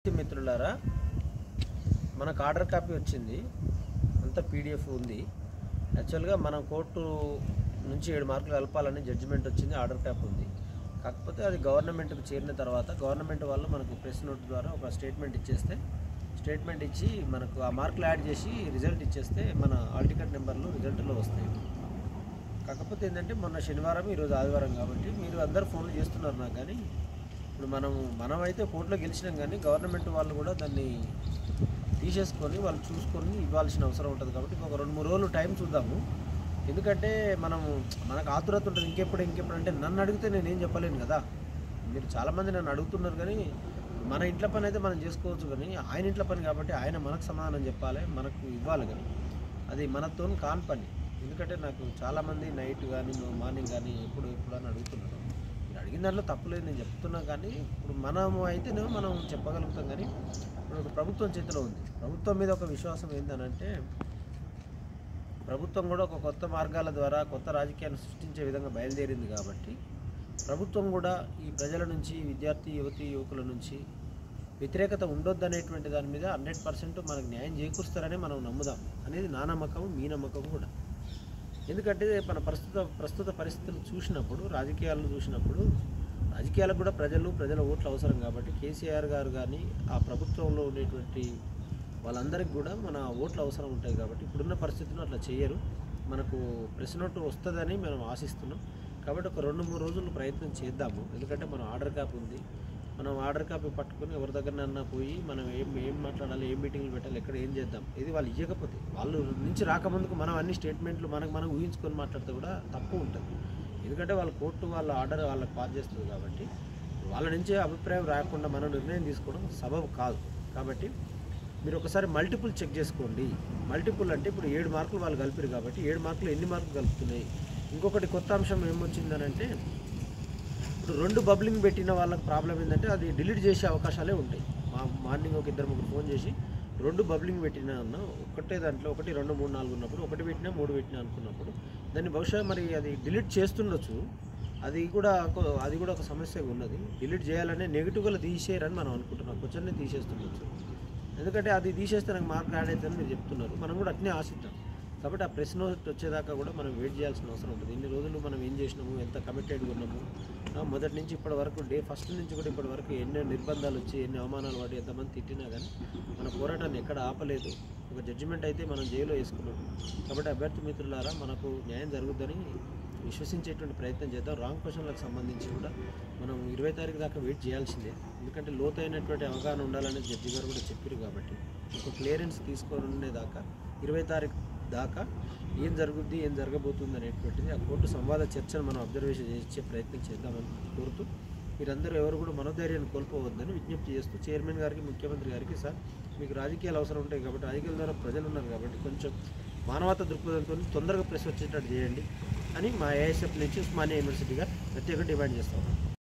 మిత్రులారా మనకు order copy వచ్చింది అంతా పీడిఎఫ్ ఉంది యాక్చువల్గా మనం కోర్టు నుంచి ఏడు మార్కులు కలపాలని జడ్జిమెంట్ వచ్చింది ఆర్డర్ కాపీ ఉంది కాకపోతే అది గవర్నమెంట్కి చేరిన తర్వాత గవర్నమెంట్ వాళ్ళు మనకు ప్రెస్ నోట్ ద్వారా ఒక స్టేట్మెంట్ ఇచ్చేస్తే స్టేట్మెంట్ ఇచ్చి మనకు ఆ మార్కులు యాడ్ చేసి రిజల్ట్ ఇచ్చేస్తే మన ఆల్ టికెట్ నెంబర్లు రిజల్ట్లో వస్తాయి కాకపోతే ఏంటంటే మొన్న శనివారం ఈరోజు ఆదివారం కాబట్టి మీరు అందరు ఫోన్లు చేస్తున్నారు నాకు కానీ ఇప్పుడు మనం మనం అయితే కోర్టులో గెలిచినాం కానీ గవర్నమెంట్ వాళ్ళు కూడా దాన్ని తీసేసుకొని వాళ్ళు చూసుకొని ఇవ్వాల్సిన అవసరం ఉంటుంది కాబట్టి ఒక రెండు మూడు రోజులు టైం చూద్దాము ఎందుకంటే మనము మనకు ఆతురత ఉంటుంది ఇంకెప్పుడు ఇంకెప్పుడు అంటే నన్ను అడిగితే నేను ఏం చెప్పలేను కదా మీరు చాలామంది నన్ను అడుగుతున్నారు కానీ మన ఇంట్లో పని అయితే మనం చేసుకోవచ్చు కానీ ఆయన ఇంట్లో పని కాబట్టి ఆయన మనకు సమాధానం చెప్పాలి మనకు ఇవ్వాలి కానీ అది మనతో కాని పని ఎందుకంటే నాకు చాలామంది నైట్ కానీ మార్నింగ్ కానీ ఎప్పుడు ఎప్పుడు అని అడుగుతున్నారు మీరు అడిగిన దాంట్లో తప్పులేదు నేను చెప్తున్నా కానీ ఇప్పుడు మనము అయితేనేమో మనం చెప్పగలుగుతాం కానీ ఇప్పుడు ఒక ప్రభుత్వం చేతిలో ఉంది ప్రభుత్వం మీద ఒక విశ్వాసం ఏంటనంటే ప్రభుత్వం కూడా ఒక కొత్త మార్గాల ద్వారా కొత్త రాజకీయాన్ని సృష్టించే విధంగా బయలుదేరింది కాబట్టి ప్రభుత్వం కూడా ఈ ప్రజల నుంచి విద్యార్థి యువతి యువకుల నుంచి వ్యతిరేకత ఉండొద్దు అనేటువంటి దాని మీద హండ్రెడ్ పర్సెంట్ మనకు న్యాయం చేకూరుస్తారని మనం నమ్ముదాం అనేది నా నమ్మకం మీ నమ్మకం కూడా ఎందుకంటే మన ప్రస్తుత ప్రస్తుత పరిస్థితులు చూసినప్పుడు రాజకీయాలను చూసినప్పుడు రాజకీయాలకు కూడా ప్రజలు ప్రజల ఓట్లు అవసరం కాబట్టి కేసీఆర్ గారు కానీ ఆ ప్రభుత్వంలో ఉండేటువంటి వాళ్ళందరికీ కూడా మన ఓట్లు అవసరం ఉంటాయి కాబట్టి ఇప్పుడున్న పరిస్థితుల్లో అట్లా చేయరు మనకు ప్రెస్ నోట్ వస్తుందని మనం ఆశిస్తున్నాం కాబట్టి ఒక రెండు మూడు రోజులు ప్రయత్నం చేద్దాము ఎందుకంటే మనం ఆర్డర్ కాపీ ఉంది మనం ఆర్డర్ కాపీ పట్టుకొని ఎవరి దగ్గరనన్నా పోయి మనం ఏం ఏం మాట్లాడాలి ఏం మీటింగ్లు పెట్టాలి ఎక్కడ ఏం చేద్దాం ఇది వాళ్ళు ఇవ్వకపోతే వాళ్ళు నుంచి రాకముందుకు మనం అన్ని స్టేట్మెంట్లు మనకు మనం ఊహించుకొని మాట్లాడితే కూడా తప్పు ఉంటుంది ఎందుకంటే వాళ్ళ కోర్టు వాళ్ళ ఆర్డర్ వాళ్ళకి పాస్ చేస్తుంది కాబట్టి వాళ్ళ నుంచే అభిప్రాయం రాకుండా మనం నిర్ణయం తీసుకోవడం సబబు కాదు కాబట్టి మీరు ఒకసారి మల్టిపుల్ చెక్ చేసుకోండి మల్టిపుల్ అంటే ఇప్పుడు ఏడు మార్కులు వాళ్ళు కలిపారు కాబట్టి ఏడు మార్కులు ఎన్ని మార్కులు కలుపుతున్నాయి ఇంకొకటి కొత్త అంశం ఏమొచ్చిందని అంటే ఇప్పుడు రెండు బబ్లింగ్ పెట్టిన వాళ్ళకి ప్రాబ్లం ఏంటంటే అది డిలీట్ చేసే అవకాశాలే ఉంటాయి మా మార్నింగ్ ఒక ఇద్దరు ముగ్గురు ఫోన్ చేసి రెండు బబ్లింగ్ పెట్టినా అన్న ఒకటే దాంట్లో ఒకటి రెండు మూడు నాలుగు ఉన్నప్పుడు ఒకటి పెట్టినా మూడు పెట్టినా అనుకున్నప్పుడు దాన్ని బహుశా మరి అది డిలీట్ చేస్తుండొచ్చు అది కూడా ఒక- అది కూడా ఒక సమస్య ఉన్నది డిలీట్ చేయాలనే నెగిటివ్గా తీసేయరని మనం అనుకుంటున్నాం క్వశ్చన్ని తీసేస్తుండొచ్చు ఎందుకంటే అది తీసేస్తే నాకు మార్క్ యాడ్ అవుతుందని మీరు చెప్తున్నారు మనం కూడా అట్నే ఆశిద్దాం కాబట్టి ఆ ప్రెస్ నోట్ వచ్చేదాకా కూడా మనం వెయిట్ చేయాల్సిన అవసరం ఉంటుంది ఇన్ని రోజులు మనం ఏం చేసినాము ఎంత కమిటెడ్గా ఉన్నాము ఆ, మొదటి నుంచి ఇప్పటి వరకు డే ఫస్ట్ నుంచి కూడా ఇప్పటి వరకు ఎన్నో నిర్బంధాలు వచ్చి ఎన్ని అవమానాలు పడి ఎంతమంది తిట్టినా కానీ మన పోరాటాన్ని ఎక్కడ ఆపలేదు ఒక జడ్జిమెంట్ అయితే మనం జైల్లో వేసుకున్నాం కాబట్టి అభ్యర్థి మిత్రులారా మనకు న్యాయం జరుగుద్దని విశ్వసించేటువంటి ప్రయత్నం చేద్దాం రాంగ్ క్వశ్చన్లకు సంబంధించి కూడా మనం ఇరవై తారీఖు దాకా వెయిట్ చేయాల్సిందే ఎందుకంటే లోతైనటువంటి అవగాహన ఉండాలని జడ్జి గారు కూడా చెప్పారు కాబట్టి ఒక క్లియరెన్స్ తీసుకొని ఉండేదాకా ఇరవై తారీఖు దాకా ఏం జరుగుద్ది ఏం జరగబోతుంది అనేటువంటిది ఆ కోర్టు సంవాద చర్చను మనం అబ్జర్వేషన్ చేసే ప్రయత్నం చేద్దామని కోరుతూ మీరందరూ ఎవరు కూడా మనోధైర్యాన్ని కోల్పోవద్దని విజ్ఞప్తి చేస్తూ చైర్మన్ గారికి ముఖ్యమంత్రి గారికి సార్ మీకు రాజకీయాలు అవసరం ఉంటాయి కాబట్టి రాజకీయాల ద్వారా ప్రజలు ఉన్నారు కాబట్టి కొంచెం మానవతా దృక్పథంతో తొందరగా ప్రెస్ వచ్చేటట్టు చేయండి అని మా ఏఎస్ఎఫ్ నుంచి ఉస్మానియా యూనివర్సిటీగా ప్రత్యేక డిమాండ్ చేస్తాం